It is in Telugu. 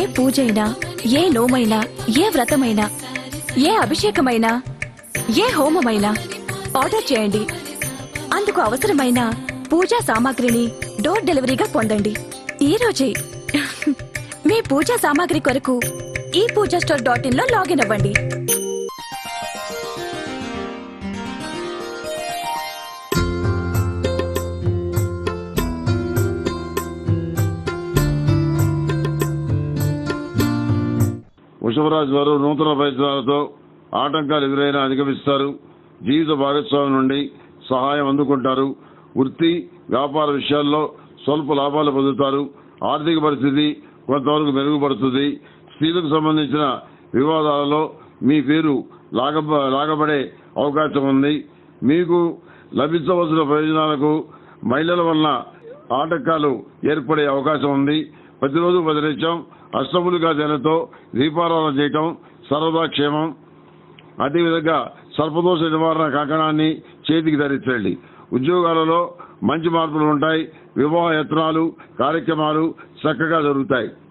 ఏ పూజైనా ఏ నోమైనా ఏ వ్రతమైనా ఏ అభిషేకమైనా ఏ హోమమైనా ఆర్డర్ చేయండి అందుకు అవసరమైన పూజా సామాగ్రిని డోర్ డెలివరీగా పొందండి ఈ రోజే మీ పూజా సామాగ్రి కొరకు ఈ పూజా స్టోర్ డాట్ ఇన్ లో లాగిన్ అవ్వండి వృషభరాజు వారు నూతన ప్రయత్నాలతో ఆటంకాలు ఎదురైనా అధిగమిస్తారు జీవిత భాగస్వామి నుండి సహాయం అందుకుంటారు వృత్తి వ్యాపార విషయాల్లో స్వల్ప లాభాలు పొందుతారు ఆర్థిక పరిస్థితి కొంతవరకు మెరుగుపడుతుంది స్త్రీలకు సంబంధించిన వివాదాలలో మీ పేరు లాగ లాగబడే అవకాశం ఉంది మీకు లభించవలసిన ప్రయోజనాలకు మహిళల వలన ఆటంకాలు ఏర్పడే అవకాశం ఉంది ప్రతిరోజు ప్రతినిత్యం అష్టములుగా జనతో దీపారాధన చేయటం సర్వదా క్షేమం అదేవిధంగా సర్పదోష నివారణ కంకణాన్ని చేతికి ధరించండి ఉద్యోగాలలో మంచి మార్పులు ఉంటాయి వివాహ యత్నాలు కార్యక్రమాలు చక్కగా జరుగుతాయి